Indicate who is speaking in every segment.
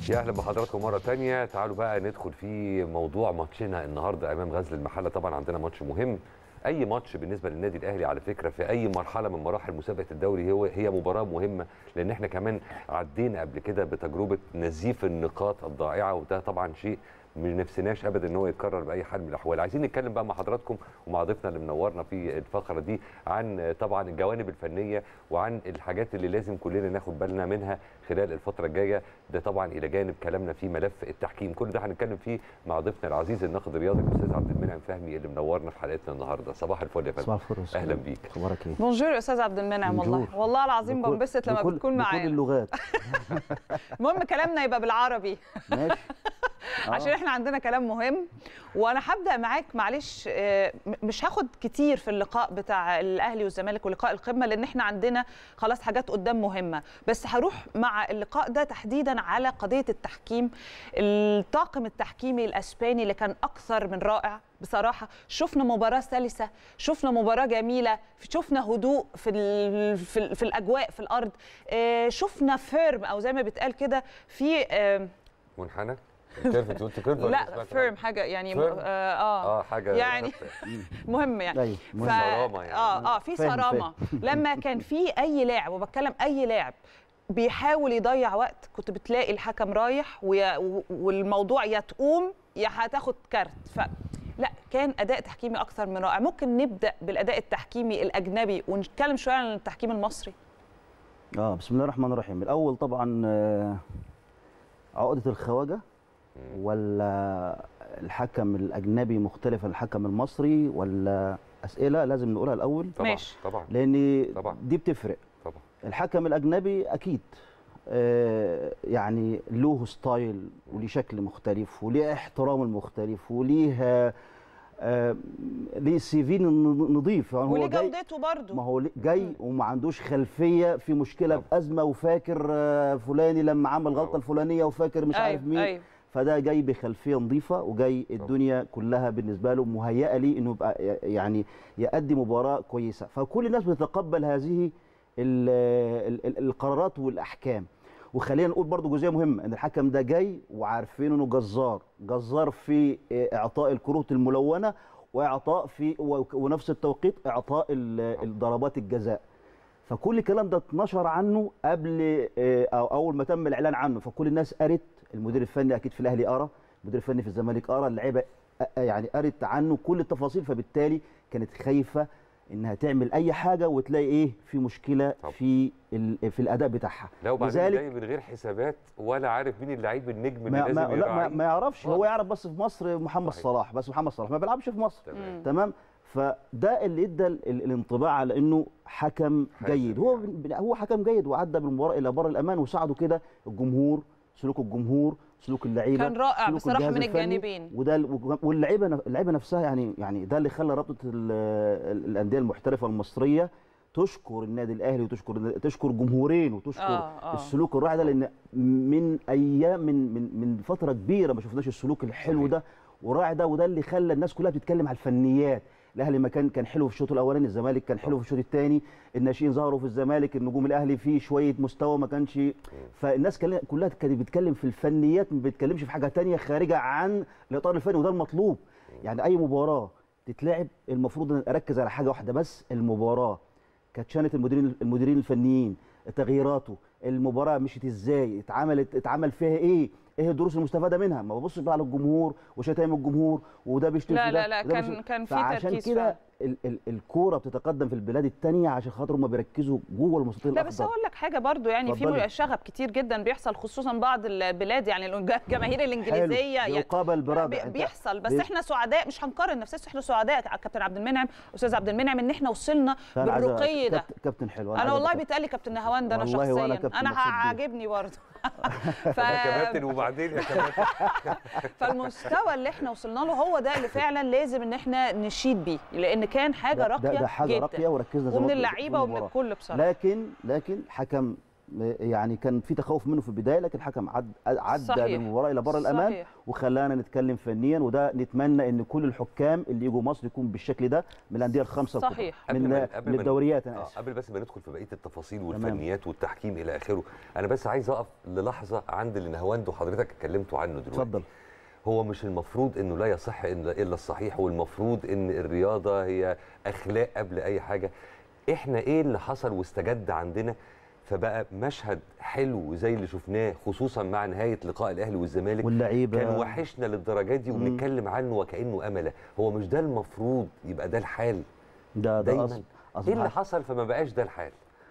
Speaker 1: يا اهلا بحضراتكم مره تانية تعالوا بقى ندخل في موضوع ماتشنا النهارده امام غزل المحله طبعا عندنا ماتش مهم اي ماتش بالنسبه للنادي الاهلي على فكره في اي مرحله من مراحل مسابقه الدوري هو هي مباراه مهمه لان احنا كمان عدينا قبل كده بتجربه نزيف النقاط الضائعه وده طبعا شيء ما نفسناش ابدا ان هو يتكرر باي حال من الاحوال عايزين نتكلم بقى مع حضراتكم ومع ضيفنا اللي منورنا في الفقره دي عن طبعا الجوانب الفنيه وعن الحاجات اللي لازم كلنا ناخد بالنا منها خلال الفتره الجايه ده طبعا الى جانب كلامنا في ملف التحكيم كل ده هنتكلم فيه مع ضيفنا العزيز الناقد الرياضي الاستاذ عبد المنعم فهمي اللي منورنا في حلقتنا النهارده صباح الفل يا فندم
Speaker 2: صباح الفل
Speaker 1: اهلا بيك
Speaker 2: اخبارك ايه
Speaker 3: بونجور استاذ عبد المنعم والله
Speaker 2: بونجور.
Speaker 3: والله العظيم
Speaker 2: بكل-
Speaker 3: بنبسط لما
Speaker 2: بكل-
Speaker 3: بتكون
Speaker 2: بكل
Speaker 3: معانا
Speaker 2: اللغات
Speaker 3: المهم كلامنا يبقى بالعربي
Speaker 2: ماشي آه.
Speaker 3: عشان احنا عندنا كلام مهم وانا هبدا معاك معلش آه، م- مش هاخد كتير في اللقاء بتاع الاهلي والزمالك ولقاء القمه لان احنا عندنا خلاص حاجات قدام مهمه بس هروح مع اللقاء ده تحديدا على قضيه التحكيم الطاقم التحكيمي الاسباني اللي كان اكثر من رائع بصراحه شفنا مباراه سلسه شفنا مباراه جميله شفنا هدوء في ال في, ال في الاجواء في الارض آه، شفنا فيرم او زي ما بيتقال كده في آه،
Speaker 1: منحنى كيف انت قلت كيف ولا
Speaker 3: لا
Speaker 1: سمعت
Speaker 3: فيرم حاجه يعني
Speaker 1: firm؟
Speaker 3: اه, آه
Speaker 1: اه حاجه
Speaker 3: يعني مهم يعني
Speaker 2: ايوه
Speaker 3: ف...
Speaker 2: مهم.
Speaker 1: صرامة يعني.
Speaker 3: اه اه في
Speaker 2: فاهم،
Speaker 3: صرامه لما كان في اي لاعب وبتكلم اي لاعب بيحاول يضيع وقت كنت بتلاقي الحكم رايح ويا و- والموضوع يا تقوم يا هتاخد كارت ف لا كان اداء تحكيمي اكثر من رائع ممكن نبدا بالاداء التحكيمي الاجنبي ونتكلم شويه عن التحكيم المصري
Speaker 2: اه بسم الله الرحمن الرحيم الاول طبعا آه، عقده الخواجه ولا الحكم الاجنبي مختلف عن الحكم المصري ولا اسئله لازم نقولها الاول
Speaker 1: طبعا
Speaker 3: ماشي.
Speaker 1: طبعا
Speaker 2: لان
Speaker 1: طبعا.
Speaker 2: دي بتفرق
Speaker 1: طبعا
Speaker 2: الحكم الاجنبي اكيد آه، يعني له ستايل وليه شكل مختلف وليه احترام المختلف وليه آه، آه، ليه سي في نظيف يعني
Speaker 3: وليه
Speaker 2: هو جاي
Speaker 3: جودته برضه
Speaker 2: ما هو ليه- جاي وما عندوش خلفيه في مشكله
Speaker 1: طبعا.
Speaker 2: بازمه وفاكر آه، فلاني لما عمل
Speaker 1: طبعا.
Speaker 2: غلطه الفلانيه وفاكر مش عارف مين
Speaker 3: ايوه
Speaker 2: فده جاي بخلفيه نظيفه وجاي الدنيا كلها بالنسبه له مهيئه ليه انه يبقى ي- يعني يؤدي مباراه كويسه فكل الناس بتتقبل هذه ال ال ال القرارات والاحكام وخلينا نقول برضو جزئيه مهمه ان الحكم ده جاي وعارفين انه جزار جزار في اعطاء الكروت الملونه واعطاء في و- ونفس التوقيت اعطاء ال- الضربات الجزاء فكل الكلام ده اتنشر عنه قبل آه، او اول ما تم الاعلان عنه فكل الناس قرت المدير الفني اكيد في الاهلي قرا المدير الفني في الزمالك قرا اللعيبه آه، يعني قرت عنه كل التفاصيل فبالتالي كانت خايفه انها تعمل اي حاجه وتلاقي ايه في مشكله
Speaker 1: طبعا.
Speaker 2: في ال- في الاداء بتاعها
Speaker 1: لا وبعدين
Speaker 2: لذلك-
Speaker 1: جاي من غير حسابات ولا عارف مين اللعيب النجم اللي
Speaker 2: ما,
Speaker 1: لازم
Speaker 2: ما, لا ما,
Speaker 1: يراعيه
Speaker 2: ما يعرفش هو
Speaker 1: خالص.
Speaker 2: يعرف بس في مصر محمد
Speaker 1: صحيح.
Speaker 2: صلاح بس محمد صلاح ما بيلعبش في مصر
Speaker 1: تمام
Speaker 2: تمام فده اللي ادى ال- ال- الانطباع على انه حكم
Speaker 1: حازم
Speaker 2: جيد هو
Speaker 1: يعني.
Speaker 2: بن- هو حكم جيد وعدى بالمباراه الى بر الامان وساعده كده الجمهور سلوك الجمهور سلوك اللعيبه
Speaker 3: كان رائع
Speaker 2: سلوك
Speaker 3: بصراحه
Speaker 2: الجهاز
Speaker 3: من
Speaker 2: الفني.
Speaker 3: الجانبين
Speaker 2: وده ال- واللعيبه نف- اللعيبه نفسها يعني يعني ده اللي خلى رابطه ال- ال- الانديه المحترفه المصريه تشكر النادي الاهلي وتشكر تشكر جمهورين وتشكر
Speaker 3: آه، آه.
Speaker 2: السلوك الرائع ده لان من ايام من من من فتره كبيره ما شفناش السلوك الحلو
Speaker 1: صحيح.
Speaker 2: ده والرائع ده وده اللي خلى الناس كلها بتتكلم على الفنيات الاهلي ما كان كان حلو في الشوط الاولاني الزمالك كان حلو في الشوط الثاني الناشئين ظهروا في الزمالك النجوم الاهلي فيه شويه مستوى ما كانش فالناس كل- كلها كانت بتتكلم في الفنيات ما بتتكلمش في حاجه تانية خارجه عن الاطار الفني وده المطلوب يعني اي مباراه تتلعب المفروض ان اركز على حاجه واحده بس المباراه كانت شانت المديرين المديرين الفنيين تغييراته المباراه مشيت ازاي اتعملت اتعمل فيها ايه ايه الدروس المستفاده منها ما ببصش بقى على الجمهور وشتايم الجمهور وده بيشتم
Speaker 3: لا
Speaker 2: في ده
Speaker 3: لا لا
Speaker 2: وده
Speaker 3: كان
Speaker 2: بيشتم-
Speaker 3: كان في
Speaker 2: فعشان
Speaker 3: تركيز
Speaker 2: كده
Speaker 3: فعلا.
Speaker 2: ال- ال- الكوره بتتقدم في البلاد الثانيه عشان خاطر هم بيركزوا جوه المستطيل
Speaker 3: لا
Speaker 2: الاخضر
Speaker 3: بس اقول لك حاجه برضو يعني في
Speaker 2: اتفضلي.
Speaker 3: شغب كتير جدا بيحصل خصوصا بعض البلاد يعني الجماهير الانجليزيه
Speaker 2: حلو.
Speaker 3: يعني
Speaker 2: يقابل برادع
Speaker 3: بي-
Speaker 2: أنت-
Speaker 3: بيحصل بس
Speaker 2: بي-
Speaker 3: احنا سعداء مش هنقارن نفسنا احنا سعداء كابتن عبد المنعم استاذ عبد المنعم ان احنا وصلنا
Speaker 2: فأنا عايز أ-
Speaker 3: بالرقي ده
Speaker 2: كابتن- كابتن حلو
Speaker 3: انا
Speaker 2: عايز
Speaker 3: والله
Speaker 2: أبقى-
Speaker 3: بيتقال لي كابتن نهاوند انا
Speaker 2: والله وأنا
Speaker 3: شخصيا
Speaker 2: كابتن
Speaker 3: انا
Speaker 2: مبسوط بيه.
Speaker 3: عاجبني برضه ف...
Speaker 1: يا كابتن وبعدين يا كابتن
Speaker 3: فالمستوى اللي احنا وصلنا له هو ده اللي فعلا لازم ان احنا نشيد بيه لان كان حاجه
Speaker 2: ده-
Speaker 3: راقيه
Speaker 2: ده, ده حاجه
Speaker 3: جدا
Speaker 2: راقيه وركزنا زي ما
Speaker 3: ومن
Speaker 2: قلت في
Speaker 3: اللعيبه ومن
Speaker 2: المباراة.
Speaker 3: الكل بصراحه
Speaker 2: لكن لكن حكم يعني كان في تخوف منه في البدايه لكن الحكم عد عدى
Speaker 3: صحيح.
Speaker 2: بالمباراه الى بر الامان
Speaker 3: صحيح.
Speaker 2: وخلانا نتكلم فنيا وده نتمنى ان كل الحكام اللي يجوا مصر يكون بالشكل ده من الانديه الخمسه الكبرى.
Speaker 3: صحيح.
Speaker 1: قبل
Speaker 2: من
Speaker 1: ما- قبل
Speaker 2: من
Speaker 1: ما-
Speaker 2: الدوريات انا
Speaker 1: آه،
Speaker 2: اسف
Speaker 1: قبل بس ما ندخل في بقيه التفاصيل
Speaker 2: تمام.
Speaker 1: والفنيات والتحكيم الى اخره انا بس عايز اقف للحظه عند اللي نهواند وحضرتك اتكلمتوا عنه دلوقتي
Speaker 2: اتفضل
Speaker 1: هو مش المفروض انه لا يصح إلا- الا الصحيح والمفروض ان الرياضه هي اخلاق قبل اي حاجه احنا ايه اللي حصل واستجد عندنا فبقى مشهد حلو زي اللي شفناه خصوصا مع نهايه لقاء الاهلي والزمالك
Speaker 2: واللعيبه
Speaker 1: كان وحشنا للدرجات دي
Speaker 2: مم.
Speaker 1: وبنتكلم عنه وكانه امله هو مش ده المفروض يبقى ده الحال
Speaker 2: ده ده
Speaker 1: دايما
Speaker 2: أص-
Speaker 1: ايه اللي
Speaker 2: أصبح
Speaker 1: حصل فما بقاش ده الحال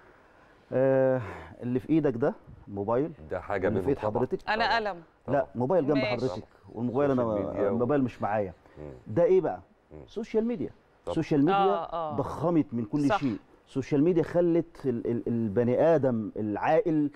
Speaker 2: آه اللي في ايدك ده موبايل
Speaker 1: ده حاجه
Speaker 2: اللي في
Speaker 1: منهم
Speaker 2: ايد
Speaker 1: طبعا
Speaker 2: حضرتك
Speaker 3: انا قلم
Speaker 2: لا موبايل جنب
Speaker 3: ماشي.
Speaker 2: حضرتك والموبايل انا
Speaker 1: سوشيال ميديا و-
Speaker 2: الموبايل مش معايا
Speaker 1: مم.
Speaker 2: ده ايه بقى
Speaker 1: مم.
Speaker 2: سوشيال ميديا
Speaker 1: طب.
Speaker 2: سوشيال ميديا
Speaker 3: آه، آه.
Speaker 2: ضخمت من كل
Speaker 3: صح.
Speaker 2: شيء سوشيال ميديا خلت ال- ال- البني ادم العاقل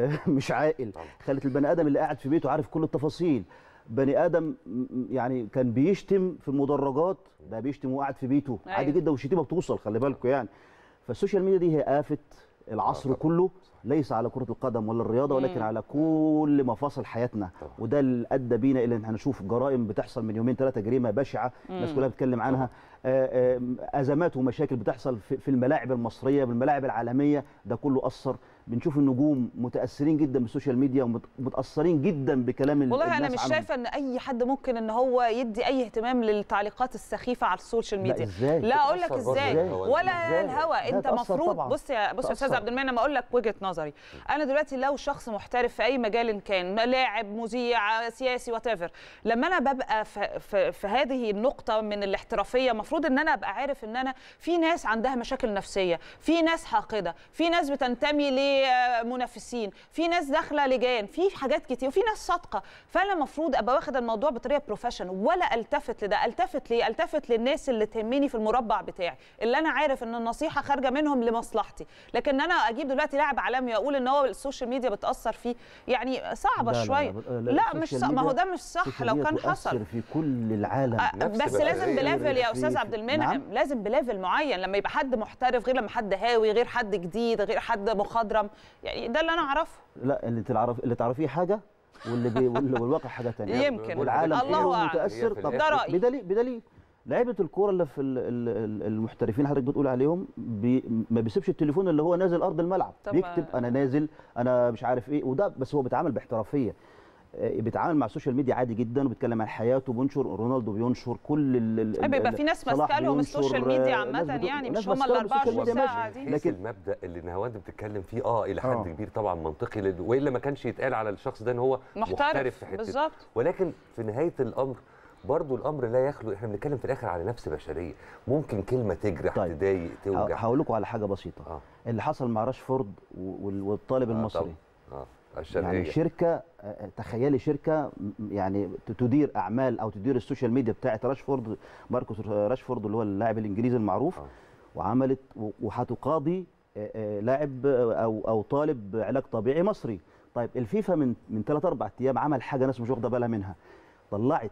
Speaker 2: مش عاقل
Speaker 1: طبعا.
Speaker 2: خلت البني ادم اللي قاعد في بيته عارف كل التفاصيل بني ادم م- يعني كان بيشتم في المدرجات ده بيشتم وقاعد في بيته
Speaker 3: أيوة.
Speaker 2: عادي جدا والشتيمه بتوصل خلي بالكم يعني فالسوشيال ميديا دي هي آفة العصر
Speaker 1: طبعا.
Speaker 2: كله ليس على كرة القدم ولا الرياضة ولكن
Speaker 3: مم.
Speaker 2: على كل مفاصل حياتنا
Speaker 1: طبعا.
Speaker 2: وده اللي ادى بينا الى ان احنا نشوف جرائم بتحصل من يومين ثلاثه جريمه بشعه الناس
Speaker 3: مم.
Speaker 2: كلها بتتكلم عنها آه، آه، ازمات ومشاكل بتحصل في في الملاعب المصريه بالملاعب العالميه ده كله اثر بنشوف النجوم متاثرين جدا بالسوشيال ميديا ومتاثرين جدا بكلام ال-
Speaker 3: والله انا
Speaker 2: الناس
Speaker 3: مش
Speaker 2: عنهم.
Speaker 3: شايفه ان اي حد ممكن ان هو يدي اي اهتمام للتعليقات السخيفه على السوشيال
Speaker 2: لا
Speaker 3: ميديا
Speaker 2: ازاي
Speaker 3: لا اقول لك
Speaker 1: بتأثر برضه
Speaker 3: ازاي
Speaker 1: الهوا.
Speaker 3: ولا
Speaker 2: إزاي؟
Speaker 3: الهوى
Speaker 2: لا،
Speaker 3: انت
Speaker 2: تأثر
Speaker 3: مفروض
Speaker 2: طبعاً.
Speaker 3: بص يا بص يا استاذ
Speaker 2: تأثر.
Speaker 3: عبد المنعم اقول لك وجهه نظري انا دلوقتي لو شخص محترف في اي مجال إن كان لاعب مذيع سياسي وات لما انا ببقى في, في, في هذه النقطه من الاحترافيه المفروض ان انا ابقى عارف ان انا في ناس عندها مشاكل نفسيه في ناس حاقده في ناس بتنتمي لمنافسين في ناس داخله لجان في حاجات كتير وفي ناس صادقه فانا المفروض ابقى واخد الموضوع بطريقه بروفيشنال ولا التفت لده التفت ليه التفت للناس اللي تهمني في المربع بتاعي اللي انا عارف ان النصيحه خارجه منهم لمصلحتي لكن انا اجيب دلوقتي لاعب عالمي واقول ان هو السوشيال ميديا بتاثر فيه يعني صعبه
Speaker 2: لا، لا،
Speaker 3: شويه
Speaker 2: لا،
Speaker 3: لا,
Speaker 2: لا،
Speaker 3: مش
Speaker 2: السوشيال
Speaker 3: صح ما هو
Speaker 2: ميديا-
Speaker 3: ده مش صح
Speaker 2: السوشيال
Speaker 3: لو
Speaker 2: ميديا
Speaker 3: كان
Speaker 2: تؤثر
Speaker 3: حصل
Speaker 2: في كل العالم
Speaker 3: أه،
Speaker 1: نفس
Speaker 3: بس لازم
Speaker 1: البشرية.
Speaker 3: بليفل يا
Speaker 2: في-
Speaker 3: استاذ
Speaker 2: في-
Speaker 3: عبد المنعم
Speaker 2: نعم.
Speaker 3: لازم بليفل معين لما يبقى حد محترف غير لما حد هاوي غير حد جديد غير حد مخضرم يعني ده اللي انا اعرفه
Speaker 2: لا اللي تعرف اللي تعرفيه حاجه واللي بي وال- والواقع حاجه ثانيه
Speaker 3: يمكن.
Speaker 2: والعالم
Speaker 3: الله
Speaker 2: كله
Speaker 3: أعلم.
Speaker 2: متاثر
Speaker 1: هي في
Speaker 2: طب
Speaker 3: ده رأيي.
Speaker 2: بدليل بدليل لعيبه الكوره اللي في ال- ال- ال- المحترفين اللي حضرتك بتقول عليهم بي ما بيسيبش التليفون اللي هو نازل ارض الملعب
Speaker 3: طب
Speaker 2: بيكتب
Speaker 3: ما-
Speaker 2: انا نازل انا مش عارف ايه وده بس هو بيتعامل باحترافيه آه، بيتعامل مع السوشيال ميديا عادي جدا وبيتكلم عن حياته وبينشر رونالدو بينشر كل ال- ال-
Speaker 3: أه، بيبقى
Speaker 2: ال-
Speaker 3: في ناس
Speaker 2: صلاح
Speaker 3: ماسكه لهم
Speaker 2: بينشر،
Speaker 3: السوشيال ميديا
Speaker 2: آه،
Speaker 3: عامه
Speaker 2: ناس بتقول-
Speaker 3: يعني
Speaker 2: ناس
Speaker 3: مش هم ال
Speaker 2: ماسكة لهم السوشيال
Speaker 3: 24
Speaker 2: ميديا،
Speaker 3: ساعه
Speaker 2: ماشي.
Speaker 3: دي
Speaker 1: لكن
Speaker 2: لكن-
Speaker 1: المبدا اللي نهاوند بتتكلم فيه اه الى حد
Speaker 2: آه.
Speaker 1: كبير طبعا منطقي لل- والا ما كانش يتقال على الشخص ده ان هو محترف,
Speaker 3: محترف
Speaker 1: في حته
Speaker 3: بالظبط
Speaker 1: ولكن في نهايه الامر برضو الامر لا يخلو احنا بنتكلم في الاخر على نفس بشريه ممكن كلمه تجرح
Speaker 2: طيب.
Speaker 1: تضايق توجع
Speaker 2: هقول لكم على حاجه بسيطه
Speaker 1: اه
Speaker 2: اللي حصل مع راشفورد وال- والطالب
Speaker 1: آه،
Speaker 2: المصري
Speaker 1: طبعاً. اه
Speaker 2: يعني
Speaker 1: الشرقيه
Speaker 2: شركه آه، تخيلي شركه م- يعني ت- تدير اعمال او تدير السوشيال ميديا بتاعه راشفورد ماركوس راشفورد اللي هو اللاعب الانجليزي المعروف
Speaker 1: آه.
Speaker 2: وعملت و- وهتقاضي آه، آه، لاعب آه، او او طالب علاج طبيعي مصري طيب الفيفا من من ثلاث اربع ايام عمل حاجه ناس مش واخده بالها منها طلعت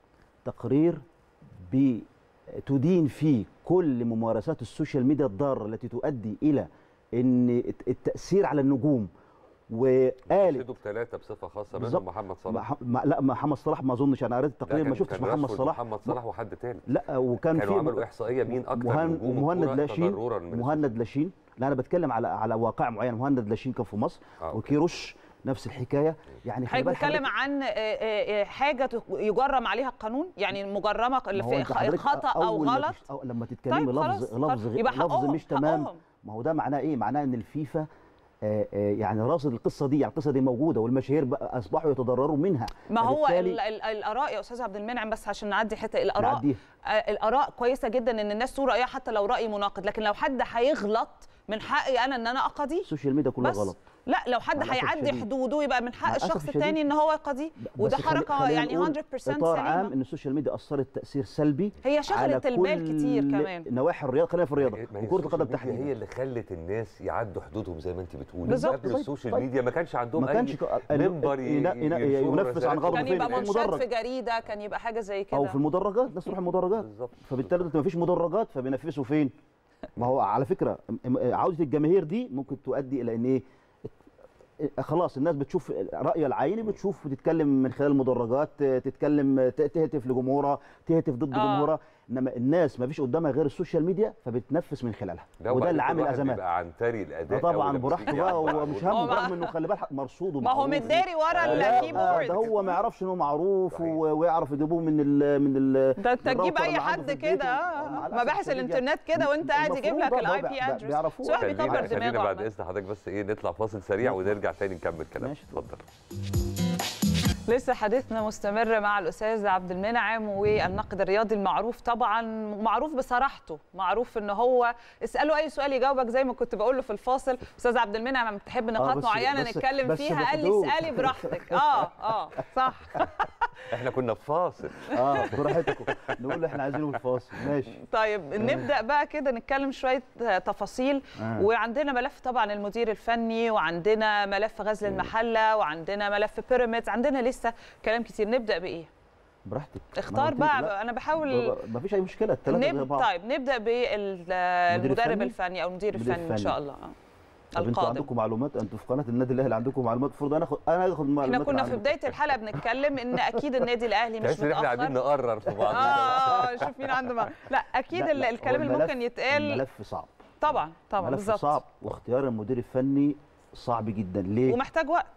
Speaker 2: تقرير بتدين فيه كل ممارسات السوشيال ميديا الضاره التي تؤدي الى ان الت- التاثير على النجوم وقالت
Speaker 1: شدوا بثلاثه بصفه خاصه
Speaker 2: بالظبط.
Speaker 1: منهم محمد صلاح
Speaker 2: مح... ما... لا محمد صلاح ما اظنش انا قريت
Speaker 1: لا،
Speaker 2: التقرير
Speaker 1: كان-
Speaker 2: ما شفتش
Speaker 1: كان
Speaker 2: محمد
Speaker 1: راشفورد
Speaker 2: صلاح
Speaker 1: محمد صلاح وحد تاني
Speaker 2: لا وكان
Speaker 1: كانوا
Speaker 2: في
Speaker 1: عملوا احصائيه مين اكتر
Speaker 2: مهن...
Speaker 1: نجوم
Speaker 2: مهند
Speaker 1: الكرة
Speaker 2: لاشين
Speaker 1: تضرراً من
Speaker 2: مهند لاشين لا انا بتكلم على على واقع معين مهند لاشين كان في مصر
Speaker 1: آه، أوكي.
Speaker 2: وكيروش نفس الحكايه يعني خلي
Speaker 3: حضرتك
Speaker 2: بالك
Speaker 3: بتتكلم عن آه، آه، آه، حاجه تق- يجرم عليها القانون يعني مجرمه اللي
Speaker 2: ما هو
Speaker 3: في
Speaker 2: أنت
Speaker 3: خ-
Speaker 2: حضرتك
Speaker 3: خطا او
Speaker 2: أول ما
Speaker 3: غلط
Speaker 2: تش- أو لما تتكلمي
Speaker 3: طيب
Speaker 2: لفظ
Speaker 3: خلاص،
Speaker 2: لفظ
Speaker 3: خلاص.
Speaker 2: غ-
Speaker 3: يبقى
Speaker 2: لفظ
Speaker 3: حقهم-
Speaker 2: مش تمام
Speaker 3: حقهم.
Speaker 2: ما هو ده معناه ايه معناه ان الفيفا آه، آه، يعني راصد القصه دي يعني القصه دي موجوده والمشاهير بقى اصبحوا يتضرروا منها
Speaker 3: ما هو
Speaker 2: فبالتالي
Speaker 3: ال- ال- الاراء يا استاذ عبد المنعم بس عشان نعدي حته الاراء
Speaker 2: نعديها.
Speaker 3: آه، الاراء كويسه جدا ان الناس تقول رايها حتى لو راي مناقض لكن لو حد هيغلط من حقي انا ان انا اقاضيه
Speaker 2: السوشيال ميديا كلها
Speaker 3: بس
Speaker 2: غلط
Speaker 3: لا لو حد
Speaker 2: مع الأسف
Speaker 3: هيعدي
Speaker 2: الشديد.
Speaker 3: حدوده يبقى من
Speaker 2: مع
Speaker 3: حق
Speaker 2: الأسف
Speaker 3: الشخص
Speaker 2: الشديد.
Speaker 3: الثاني ان هو يقاضيه وده
Speaker 2: بس خلي-
Speaker 3: حركه
Speaker 2: خلينا
Speaker 3: يعني
Speaker 2: نقول
Speaker 3: 100%
Speaker 2: اطار عام
Speaker 3: سليمه
Speaker 2: ان السوشيال ميديا اثرت تاثير سلبي
Speaker 3: هي
Speaker 2: على
Speaker 3: شغلت البال
Speaker 2: كل
Speaker 3: كتير كمان
Speaker 2: نواحي الرياضه خلينا في الرياضه
Speaker 1: ما هي
Speaker 2: وكره
Speaker 1: السوشيال
Speaker 2: القدم
Speaker 1: ميديا هي
Speaker 2: تحديدا
Speaker 1: اللي خلت الناس يعدوا حدودهم زي ما انت بتقولي
Speaker 3: بالظبط.
Speaker 1: قبل
Speaker 2: طيب،
Speaker 1: السوشيال
Speaker 2: طيب.
Speaker 1: ميديا ما كانش عندهم
Speaker 2: ما كانش
Speaker 1: اي
Speaker 2: ك-
Speaker 1: منبر ي-
Speaker 2: ينا- ينا-
Speaker 1: ينشروا
Speaker 2: ينفس عن
Speaker 1: رسائل.
Speaker 2: غضبه
Speaker 3: كان
Speaker 2: فين؟
Speaker 3: يبقى
Speaker 2: في
Speaker 3: منشط
Speaker 2: المدرج.
Speaker 3: في جريده كان يبقى حاجه زي كده
Speaker 2: او في المدرجات الناس تروح المدرجات
Speaker 1: بالظبط
Speaker 2: فبالتالي دلوقتي ما فيش مدرجات فبينفسوا فين ما هو على فكره م- م- عوده الجماهير دي ممكن تؤدي الى ان ايه خلاص الناس بتشوف راي العيني بتشوف بتتكلم من خلال المدرجات تتكلم ت- تهتف لجمهورها تهتف ضد
Speaker 3: آه.
Speaker 2: جمهورها انما الناس ما فيش قدامها غير السوشيال ميديا فبتنفس من خلالها
Speaker 1: ده
Speaker 2: وده
Speaker 1: وبعدين
Speaker 2: اللي
Speaker 1: كل
Speaker 2: عامل
Speaker 1: واحد
Speaker 2: ازمات
Speaker 1: بيبقى عن تري
Speaker 2: آه
Speaker 1: الاداء
Speaker 2: طبعا
Speaker 1: أول لما
Speaker 2: براحته
Speaker 1: بتيجي
Speaker 2: بقى
Speaker 1: يعبر
Speaker 2: هو
Speaker 1: عن
Speaker 2: مش
Speaker 1: وجهة
Speaker 2: همه
Speaker 3: هو
Speaker 2: برغم انه خلي بالك مرصود
Speaker 3: ما هو
Speaker 2: ومعروف.
Speaker 3: متداري ورا
Speaker 2: لا،
Speaker 3: الكيبورد
Speaker 2: ده هو ما يعرفش انه معروف
Speaker 1: صحيح.
Speaker 2: و- ويعرف يجيبوه من ال من ال
Speaker 3: ده انت
Speaker 2: من
Speaker 3: تجيب
Speaker 2: الراوتر
Speaker 3: اي
Speaker 2: اللي عنده
Speaker 3: حد
Speaker 2: في البيت
Speaker 3: كده
Speaker 2: و-
Speaker 3: آه.
Speaker 2: مع الأسف
Speaker 3: مباحث
Speaker 2: الشديد
Speaker 3: الانترنت كده وانت قاعد يجيب
Speaker 2: المفروض
Speaker 3: لك
Speaker 2: بقى
Speaker 3: الاي
Speaker 2: بقى-
Speaker 3: بي
Speaker 2: بقى
Speaker 3: ادرس
Speaker 2: بيعرفوه.
Speaker 3: سواء
Speaker 1: خلينا
Speaker 3: بيكبر
Speaker 1: خلينا
Speaker 3: دماغه
Speaker 1: بعد
Speaker 3: عامة.
Speaker 1: اذن حضرتك بس ايه نطلع فاصل سريع ونرجع تاني نكمل كلام
Speaker 2: ماشي.
Speaker 1: اتفضل
Speaker 3: لسه حديثنا مستمر مع الاستاذ عبد المنعم والناقد الرياضي المعروف طبعا معروف بصراحته معروف ان هو اساله اي سؤال يجاوبك زي ما كنت بقول له في الفاصل استاذ عبد المنعم لما تحب نقاط
Speaker 2: بس-
Speaker 3: معينه
Speaker 2: بس-
Speaker 3: نتكلم
Speaker 2: بس
Speaker 3: فيها قال لي
Speaker 2: بحدود.
Speaker 3: اسالي براحتك اه اه صح
Speaker 1: احنا كنا في فاصل
Speaker 2: اه براحتكم نقول احنا عايزينه في الفاصل ماشي
Speaker 3: طيب نبدا بقى كده نتكلم شويه تفاصيل
Speaker 2: آه.
Speaker 3: وعندنا ملف طبعا المدير الفني وعندنا ملف غزل المحله وعندنا ملف بيراميدز عندنا لسه كلام كتير نبدا بايه
Speaker 2: براحتك
Speaker 3: اختار بقى انا بحاول
Speaker 2: ما فيش اي مشكله الثلاثه زي
Speaker 3: نب...
Speaker 2: بعض
Speaker 3: طيب نبدا بالمدرب
Speaker 2: الفني؟
Speaker 3: الفني او المدير
Speaker 2: المدير
Speaker 3: الفني ان شاء الله آه.
Speaker 2: طب انتوا
Speaker 3: القادم
Speaker 2: عندكم معلومات انتوا في قناه النادي الاهلي عندكم معلومات المفروض انا اخد انا اخد معلومات
Speaker 3: احنا كنا في
Speaker 2: عنكم.
Speaker 3: بدايه الحلقه بنتكلم ان اكيد النادي الاهلي مش
Speaker 1: تحس ان احنا قاعدين
Speaker 3: متاخر
Speaker 1: نقرر في بعض
Speaker 3: اه اه شوف مين عنده ما. لا اكيد
Speaker 2: لا،
Speaker 3: ال-
Speaker 2: لا،
Speaker 3: الكلام
Speaker 2: هو
Speaker 3: اللي
Speaker 2: الملف-
Speaker 3: ممكن يتقال
Speaker 2: الملف صعب
Speaker 3: طبعا طبعا
Speaker 2: ملف
Speaker 3: بالظبط
Speaker 2: صعب واختيار المدير الفني صعب جدا ليه؟
Speaker 3: ومحتاج وقت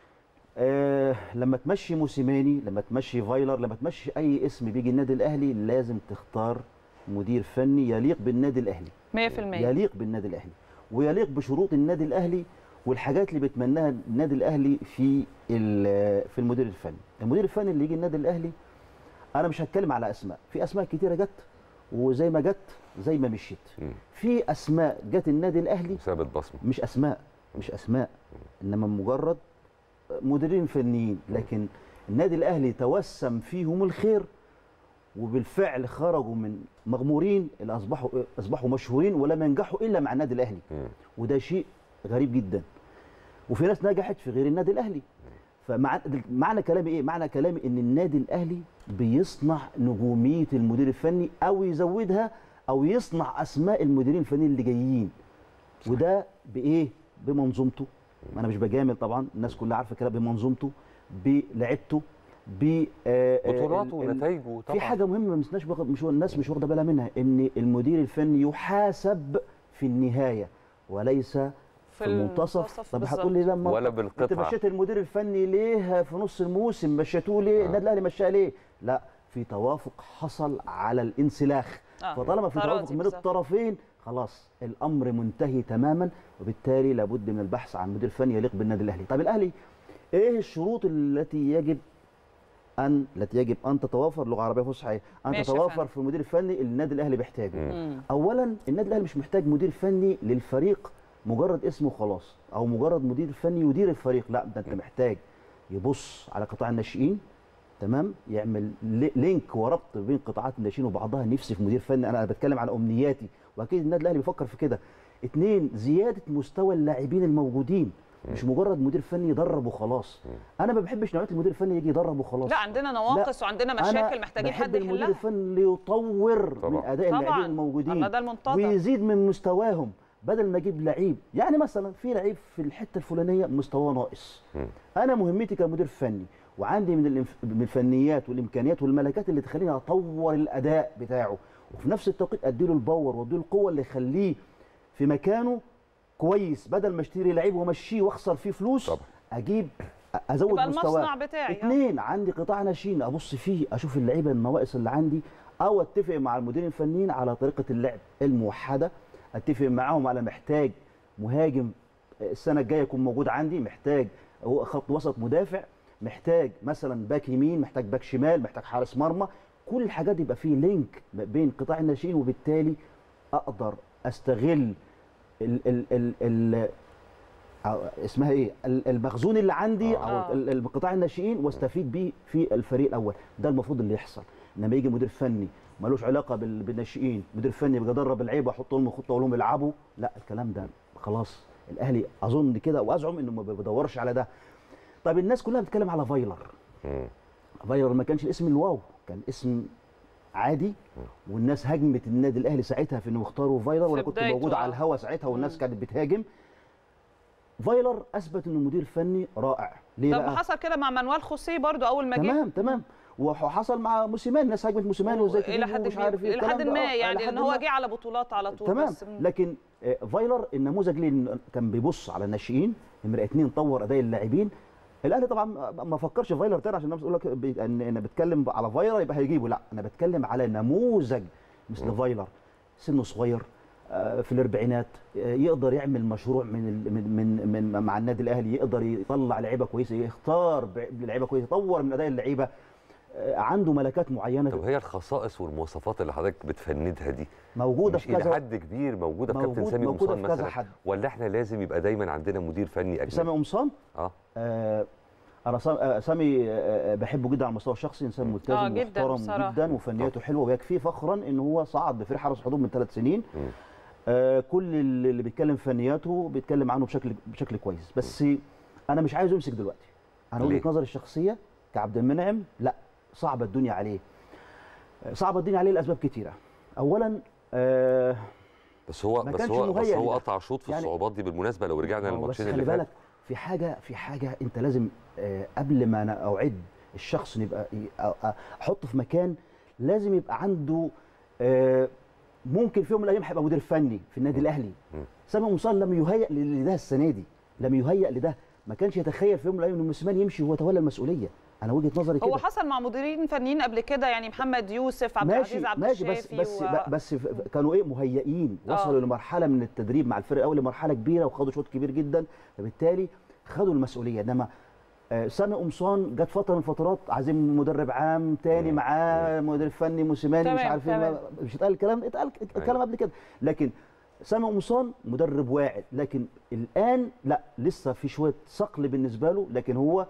Speaker 2: آه لما تمشي موسيماني لما تمشي فايلر لما تمشي اي اسم بيجي النادي الاهلي لازم تختار مدير فني يليق بالنادي الاهلي
Speaker 3: 100%
Speaker 2: يليق بالنادي الاهلي ويليق بشروط النادي الاهلي والحاجات اللي بيتمناها النادي الاهلي في ال- في المدير الفني المدير الفني اللي يجي النادي الاهلي انا مش هتكلم على اسماء في اسماء كتيره جت وزي ما جت زي ما مشيت
Speaker 1: مم.
Speaker 2: في اسماء جت النادي الاهلي
Speaker 1: ثابت بصمه
Speaker 2: مش اسماء مش اسماء انما مجرد مديرين فنيين لكن النادي الاهلي توسم فيهم الخير وبالفعل خرجوا من مغمورين اللي اصبحوا اصبحوا مشهورين ولم ينجحوا الا مع النادي الاهلي
Speaker 1: مم.
Speaker 2: وده شيء غريب جدا وفي ناس نجحت في غير النادي الاهلي فمعنى معنى كلامي ايه معنى كلامي ان النادي الاهلي بيصنع نجوميه المدير الفني او يزودها او يصنع اسماء المديرين الفنيين اللي جايين وده بايه بمنظومته انا مش بجامل طبعا الناس كلها عارفه كده بمنظومته بلعبته ب آه، آه،
Speaker 1: بطولاته
Speaker 2: ال- ال-
Speaker 1: ونتائجه طبعا
Speaker 2: في حاجه مهمه مش ناس واخد- مش الناس مش واخده بالها منها ان المدير الفني يحاسب في النهايه وليس في المنتصف طب هتقول لي لما
Speaker 1: ولا
Speaker 2: انت
Speaker 1: بالقطعه
Speaker 2: مشيت المدير الفني ليه في نص الموسم مشيتوه ليه
Speaker 1: آه.
Speaker 2: النادي الاهلي مشاه ليه لا في توافق حصل على الانسلاخ
Speaker 3: آه.
Speaker 2: فطالما في
Speaker 3: تراضي
Speaker 2: توافق من
Speaker 3: بالظبط.
Speaker 2: الطرفين خلاص الامر منتهي تماما وبالتالي لابد من البحث عن مدير فني يليق بالنادي الاهلي طب الاهلي ايه الشروط التي يجب ان التي يجب ان تتوافر لغه عربيه فصحى إيه؟ ان
Speaker 3: ماشي يا
Speaker 2: تتوافر
Speaker 3: فندم.
Speaker 2: في المدير الفني اللي النادي الاهلي بيحتاجه
Speaker 1: مم.
Speaker 3: مم.
Speaker 2: اولا النادي الاهلي مش محتاج مدير فني للفريق مجرد اسمه خلاص او مجرد مدير فني يدير الفريق لا ده انت محتاج يبص على قطاع الناشئين تمام يعمل لي- لينك وربط بين قطاعات الناشئين وبعضها نفسي في مدير فني انا بتكلم على امنياتي واكيد النادي الاهلي بيفكر في كده اتنين زياده مستوى اللاعبين الموجودين مش مجرد مدير فني يدرب وخلاص انا ما بحبش نوعيه المدير الفني يجي يدرب وخلاص
Speaker 3: لا عندنا نواقص وعندنا
Speaker 2: أنا
Speaker 3: مشاكل محتاجين
Speaker 2: بحب
Speaker 3: حد
Speaker 2: المدير
Speaker 3: يحلها
Speaker 2: الفني يطور
Speaker 1: طبعاً.
Speaker 2: من اداء اللاعبين
Speaker 3: طبعا
Speaker 2: الموجودين
Speaker 3: الله ده المنتظر
Speaker 2: ويزيد من مستواهم بدل ما اجيب لعيب يعني مثلا في لعيب في الحته الفلانيه مستواه ناقص
Speaker 1: مم.
Speaker 2: انا مهمتي كمدير فني وعندي من الإنف... من الفنيات والامكانيات والملكات اللي تخليني اطور الاداء بتاعه وفي نفس التوقيت اديله الباور واديله القوه اللي يخليه في مكانه كويس بدل ما اشتري لعيب وامشيه واخسر فيه فلوس
Speaker 1: طبعا.
Speaker 2: اجيب ازود
Speaker 3: يبقى
Speaker 2: مستواه
Speaker 3: المصنع بتاعي آه.
Speaker 2: اثنين عندي قطاع ناشئين ابص فيه اشوف اللعيبه النواقص اللي عندي او اتفق مع المديرين الفنيين على طريقه اللعب الموحده اتفق معاهم على محتاج مهاجم السنه الجايه يكون موجود عندي محتاج هو خط وسط مدافع محتاج مثلا باك يمين محتاج باك شمال محتاج حارس مرمى كل الحاجات دي يبقى فيه لينك ما بين قطاع الناشئين وبالتالي اقدر استغل ال ال ال ال أو- اسمها ايه ال- المخزون اللي عندي
Speaker 1: آه.
Speaker 2: او ال- ال- قطاع الناشئين واستفيد بيه في الفريق الاول ده المفروض اللي يحصل لما يجي مدير فني ملوش علاقه بال- بالناشئين مدير فني بيجي يدرب اللعيبه واحط لهم خطه واقول لهم العبوا لا الكلام ده خلاص الاهلي اظن كده وازعم انه ما بيدورش على ده طب الناس كلها بتتكلم على فايلر
Speaker 1: مم.
Speaker 2: فايلر ما كانش الاسم الواو كان اسم عادي والناس هاجمت النادي الاهلي ساعتها في انه يختاروا فايلر وانا
Speaker 3: في
Speaker 2: كنت
Speaker 3: بدايته،
Speaker 2: موجود
Speaker 3: آه.
Speaker 2: على الهوا ساعتها والناس
Speaker 3: مم.
Speaker 2: كانت بتهاجم فايلر اثبت انه مدير فني رائع ليه
Speaker 3: طب
Speaker 2: بقى؟
Speaker 3: حصل كده مع مانويل خوسيه برضو اول ما جه
Speaker 2: تمام تمام وحصل مع موسيماني الناس هاجمت موسيماني وزي
Speaker 3: الى حد
Speaker 2: مش عارف ايه
Speaker 3: الى حد
Speaker 2: الكلام ده.
Speaker 3: ما
Speaker 2: آه،
Speaker 3: يعني
Speaker 2: إلى
Speaker 3: ان
Speaker 2: حد
Speaker 3: هو
Speaker 2: ما.
Speaker 3: جه على بطولات على طول
Speaker 2: تمام
Speaker 3: بس
Speaker 2: لكن آه، فايلر النموذج ليه كان بيبص على الناشئين نمره اثنين طور اداء اللاعبين الاهلي طبعا ما فكرش فايلر تاني عشان الناس تقول لك بي- ان انا بتكلم على فايلر يبقى هيجيبه لا انا بتكلم على نموذج مثل فايلر سنه صغير آه، في الاربعينات آه، يقدر يعمل مشروع من ال- من من, من مع النادي الاهلي يقدر يطلع لعيبه كويسه يختار ب- لعيبه كويسه يطور من اداء اللعيبه آه، عنده ملكات معينه
Speaker 1: طب هي الخصائص والمواصفات اللي حضرتك بتفندها دي
Speaker 2: موجوده
Speaker 1: مش
Speaker 2: في
Speaker 1: الى
Speaker 2: كذا
Speaker 1: حد كبير موجوده في كابتن
Speaker 2: موجود-
Speaker 1: سامي
Speaker 2: موجودة
Speaker 1: قمصان
Speaker 2: في كذا
Speaker 1: مثلا
Speaker 2: حد.
Speaker 1: ولا احنا لازم يبقى دايما عندنا مدير فني
Speaker 2: سامي
Speaker 1: اجنبي
Speaker 2: قمصان
Speaker 1: اه
Speaker 2: آه، انا سام- آه، سامي آه، آه، بحبه جدا على المستوى الشخصي انسان ملتزم
Speaker 3: آه، جداً
Speaker 2: ومحترم
Speaker 3: بصراحة.
Speaker 2: جدا وفنياته حلوه ويكفيه فخرا ان هو صعد بفريق حرس حدود من ثلاث سنين
Speaker 1: مم.
Speaker 2: آه، كل اللي اللي بيتكلم في فنياته بيتكلم عنه بشكل بشكل كويس بس انا مش عايزه يمسك دلوقتي انا
Speaker 1: ليه؟
Speaker 2: وجهه نظري الشخصيه كعبد المنعم لا صعبه الدنيا عليه آه، صعبه الدنيا عليه لاسباب كتيره اولا آه،
Speaker 1: بس هو
Speaker 2: ما
Speaker 1: بس
Speaker 2: كانش
Speaker 1: هو بس
Speaker 2: مهيأ
Speaker 1: هو
Speaker 2: لده.
Speaker 1: قطع شوط في
Speaker 2: يعني-
Speaker 1: الصعوبات دي بالمناسبه لو رجعنا
Speaker 2: هو بس
Speaker 1: للماتشين
Speaker 2: خلي
Speaker 1: اللي
Speaker 2: بالك
Speaker 1: فاتوا
Speaker 2: في حاجه في حاجه انت لازم آه، قبل ما انا اوعد الشخص إن يبقى ي- أ- أ- احطه في مكان لازم يبقى عنده آه، ممكن في يوم من الايام هيبقى مدير فني في النادي الاهلي
Speaker 1: مم.
Speaker 2: سامي قمصان لم يهيئ لده السنه دي لم يهيئ لده ما كانش يتخيل في يوم من الايام ان موسيماني يمشي وهو تولى المسؤوليه انا وجهه نظري كده
Speaker 3: هو حصل مع مديرين فنيين قبل كده يعني محمد يوسف عبد
Speaker 2: ماشي
Speaker 3: العزيز عبد
Speaker 2: ماشي بس
Speaker 3: الشافي
Speaker 2: بس
Speaker 3: و...
Speaker 2: بس ف- كانوا ايه مهيئين
Speaker 3: آه.
Speaker 2: وصلوا لمرحله من التدريب مع الفرقه الاول لمرحله كبيره وخدوا شوط كبير جدا فبالتالي خدوا المسؤوليه انما آه، سامي قمصان جت فتره من الفترات عايزين مدرب عام تاني
Speaker 1: مم.
Speaker 2: معاه مدير فني موسيماني مش
Speaker 3: تمام،
Speaker 2: عارف ايه
Speaker 3: تمام.
Speaker 2: ما- مش اتقال الكلام اتقال الكلام قبل كده لكن سامي قمصان مدرب واعد لكن الان لا لسه في شويه صقل بالنسبه له لكن هو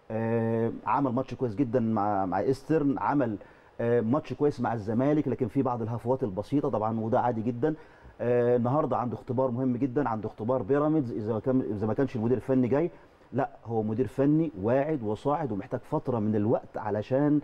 Speaker 2: آه، عمل ماتش كويس جدا مع مع ايسترن عمل آه، ماتش كويس مع الزمالك لكن في بعض الهفوات البسيطه طبعا وده عادي جدا آه، النهارده عنده اختبار مهم جدا عنده اختبار بيراميدز اذا ما كان اذا ما كانش المدير الفني جاي لا هو مدير فني واعد وصاعد ومحتاج فتره من الوقت علشان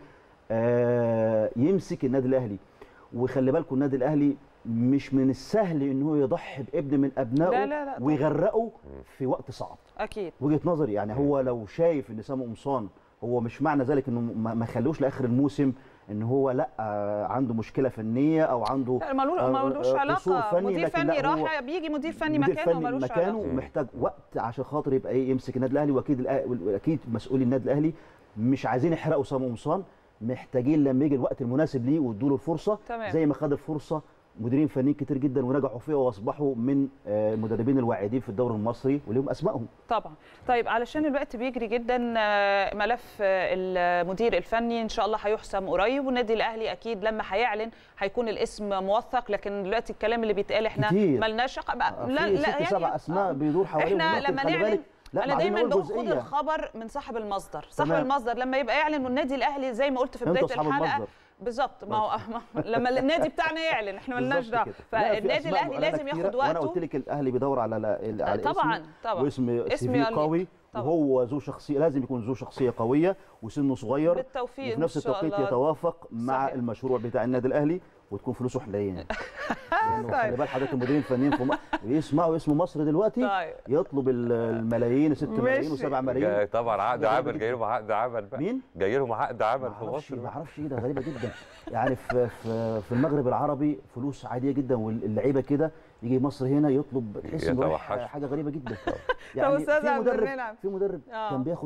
Speaker 2: آه، يمسك النادي الاهلي وخلي بالكم النادي الاهلي مش من السهل ان هو يضحي بابن من ابنائه
Speaker 3: لا، لا، لا، طبعاً.
Speaker 2: ويغرقه في وقت صعب
Speaker 3: اكيد
Speaker 2: وجهه نظري يعني هو لو شايف ان سامي قمصان هو مش معنى ذلك انه ما ما خلوش لاخر الموسم ان هو لا آه، عنده مشكله فنيه او عنده
Speaker 3: لا ملوش
Speaker 2: آه،
Speaker 3: ملوش
Speaker 2: آه، قصور
Speaker 3: علاقه
Speaker 2: فني،
Speaker 3: مدير
Speaker 2: لكن
Speaker 3: فني
Speaker 2: لا، هو
Speaker 3: راح بيجي مدير فني
Speaker 2: مدير
Speaker 3: مكانه
Speaker 2: فني
Speaker 3: ملوش
Speaker 2: مكانه
Speaker 3: علاقه
Speaker 2: محتاج وقت عشان خاطر يبقى ايه يمسك النادي الاهلي واكيد الأ- واكيد مسؤولي النادي الاهلي مش عايزين يحرقوا سامي قمصان محتاجين لما يجي الوقت المناسب ليه وادوا له الفرصه
Speaker 3: تمام.
Speaker 2: زي ما خد الفرصه مديرين فنيين كتير جدا ونجحوا فيها واصبحوا من آه، المدربين الواعدين في الدوري المصري وليهم اسمائهم
Speaker 3: طبعا طيب علشان الوقت بيجري جدا آه، ملف آه، المدير الفني ان شاء الله هيحسم قريب والنادي الاهلي اكيد لما هيعلن هيكون الاسم موثق لكن دلوقتي الكلام اللي بيتقال احنا
Speaker 2: كتير.
Speaker 3: ملناش عق- بقى-
Speaker 2: في ست سبع اسماء
Speaker 3: آه.
Speaker 2: بيدور حواليهم
Speaker 3: احنا
Speaker 2: ولكن
Speaker 3: لما
Speaker 2: خلي
Speaker 3: نعلن
Speaker 2: بالك- لا
Speaker 3: انا
Speaker 2: بعدين
Speaker 3: دايما
Speaker 2: نقول
Speaker 3: باخد
Speaker 2: جزئية.
Speaker 3: الخبر من صاحب المصدر صاحب
Speaker 2: تمام.
Speaker 3: المصدر لما يبقى يعلن والنادي الاهلي زي ما قلت في
Speaker 2: انتوا
Speaker 3: بدايه
Speaker 2: أصحاب
Speaker 3: الحلقه
Speaker 2: المصدر.
Speaker 3: بالظبط ما هو ما- لما النادي بتاعنا يعلن احنا ملناش
Speaker 2: بالظبط
Speaker 3: دعوه
Speaker 2: كده. لا، في
Speaker 3: فالنادي
Speaker 2: أسماء
Speaker 3: الاهلي
Speaker 2: معلنة
Speaker 3: لازم
Speaker 2: كتيرة،
Speaker 3: ياخد
Speaker 2: وانا قلت
Speaker 3: وقته
Speaker 2: لك الاهلي بيدور على على على
Speaker 3: طبعاً،
Speaker 2: اسم
Speaker 3: طبعاً.
Speaker 2: واسم
Speaker 3: اسم
Speaker 2: سي في
Speaker 3: يليق.
Speaker 2: قوي
Speaker 3: طبعاً.
Speaker 2: وهو ذو شخصيه لازم يكون ذو شخصيه قويه وسنه صغير
Speaker 3: بالتوفيق
Speaker 2: وفي
Speaker 3: إن
Speaker 2: نفس
Speaker 3: شاء
Speaker 2: التوقيت
Speaker 3: الله.
Speaker 2: يتوافق مع
Speaker 3: صحيح.
Speaker 2: المشروع بتاع النادي الاهلي وتكون فلوسه حنينه لأنه خلي
Speaker 3: طيب.
Speaker 2: بال حضرتك المديرين الفنيين في مصر يسمعوا اسم مصر دلوقتي
Speaker 3: طيب.
Speaker 2: يطلب ال- الملايين 6 ملايين
Speaker 3: ماشي.
Speaker 2: و7 ملايين
Speaker 1: جاي طبعا عقد
Speaker 2: حاجة
Speaker 1: عمل
Speaker 2: غريبة
Speaker 1: جاي لهم عقد عمل بقى
Speaker 2: مين؟
Speaker 1: جاي لهم عقد عمل
Speaker 2: ما
Speaker 1: في
Speaker 2: اعرفش
Speaker 1: مصر
Speaker 2: ما
Speaker 1: بقى.
Speaker 2: اعرفش ايه ده غريبه جدا يعني في في في المغرب العربي فلوس عاديه جدا واللعيبه كده يجي مصر هنا يطلب تحس انه رايح
Speaker 1: يتوحش.
Speaker 2: حاجه غريبه جدا
Speaker 3: أستاذ
Speaker 2: في
Speaker 3: عبد
Speaker 2: مدرب
Speaker 3: المنعم.
Speaker 2: في مدرب
Speaker 3: آه.
Speaker 2: كان بياخد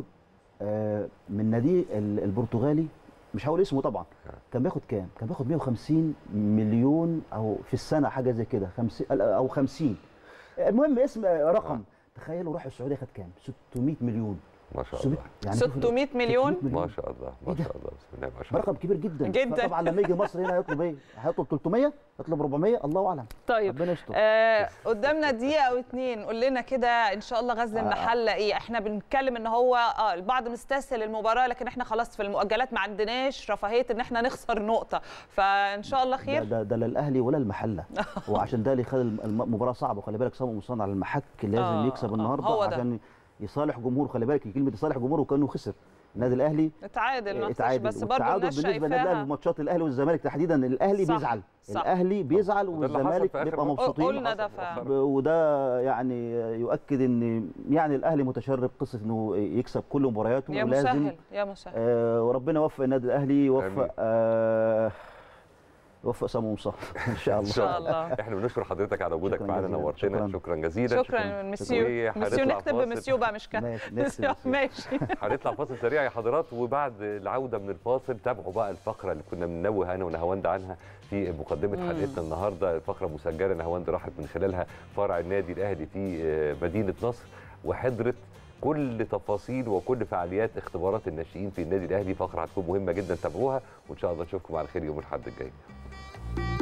Speaker 2: آه، من نادي ال- البرتغالي مش هقول اسمه طبعا كان بياخد كام؟ كان بياخد 150 مليون او في السنه حاجه زي كده 50 او 50 المهم اسم رقم تخيلوا راح السعوديه خد كام؟ 600 مليون
Speaker 1: ما شاء
Speaker 2: 600
Speaker 1: الله
Speaker 2: يعني شوف
Speaker 3: 600 مليون
Speaker 1: ما شاء الله ما
Speaker 2: إيه ده؟
Speaker 1: شاء الله بسم الله ما شاء الله
Speaker 2: رقم كبير جدا
Speaker 3: جدا.
Speaker 2: طبعا لما يجي مصر هنا هيطلب ايه؟ هيطلب 300 هيطلب 400 الله اعلم
Speaker 3: طيب
Speaker 2: ربنا يستر
Speaker 3: آه قدامنا دقيقة أو اتنين قول لنا كده إن شاء الله غزل
Speaker 2: آه.
Speaker 3: المحلة إيه إحنا بنتكلم إن هو آه البعض مستسهل المباراة لكن إحنا خلاص في المؤجلات ما عندناش رفاهية إن إحنا نخسر نقطة فإن شاء الله
Speaker 2: ده,
Speaker 3: خير
Speaker 2: ده, ده لا الاهلي ولا المحله وعشان ده اللي خلى الم- المباراه صعبه وخلي بالك صامم مصطفى على المحك لازم
Speaker 3: آه،
Speaker 2: يكسب
Speaker 3: آه،
Speaker 2: النهارده
Speaker 3: هو ده.
Speaker 2: عشان يصالح جمهوره خلي بالك كلمه يصالح جمهوره كانه خسر النادي الاهلي
Speaker 3: اتعادل ما خسرش،
Speaker 2: اتعادل
Speaker 3: بس برضه
Speaker 2: والتعادل
Speaker 3: الناس
Speaker 2: بالنسبه للنادي الاهلي في
Speaker 3: شايفاها
Speaker 2: ماتشات الاهلي والزمالك تحديدا الاهلي
Speaker 3: صح،
Speaker 2: بيزعل
Speaker 3: صح.
Speaker 2: الاهلي بيزعل
Speaker 1: وده اللي حصل
Speaker 2: والزمالك
Speaker 1: في آخر
Speaker 2: بيبقى
Speaker 1: ماتش.
Speaker 2: مبسوطين
Speaker 3: قلنا ده فعلا.
Speaker 2: ب- وده يعني يؤكد ان يعني الاهلي متشرب قصه انه يكسب كل مبارياته
Speaker 3: يا
Speaker 2: ولازم
Speaker 3: مسهل يا مسهل
Speaker 2: آه وربنا يوفق النادي الاهلي
Speaker 1: آمين.
Speaker 2: يوفق آه يوفق سامو مصطفى ان شاء
Speaker 3: ان
Speaker 2: الله
Speaker 3: شاء الله
Speaker 1: احنا بنشكر حضرتك على وجودك
Speaker 2: شكراً
Speaker 1: معانا
Speaker 2: جزيلاً.
Speaker 1: نورتنا
Speaker 2: شكراً.
Speaker 1: شكرا جزيلا
Speaker 3: شكرا مسيو
Speaker 1: وهنطلع
Speaker 3: مسيو نكتب
Speaker 1: فاصل.
Speaker 3: بمسيو بقى مش كده
Speaker 2: ماشي نفس
Speaker 3: مسيو
Speaker 2: الشيء.
Speaker 3: ماشي
Speaker 1: هنطلع فاصل سريع يا حضرات وبعد العوده من الفاصل تابعوا بقى الفقره اللي كنا بننوه انا ونهاوند عنها في مقدمه
Speaker 3: مم.
Speaker 1: حلقتنا النهارده الفقره مسجله نهاوند راحت من خلالها فرع النادي الاهلي في آه، مدينه نصر وحضرت كل تفاصيل وكل فعاليات اختبارات الناشئين في النادي الاهلي فقره هتكون مهمه جدا تابعوها وان شاء الله نشوفكم على خير يوم الاحد الجاي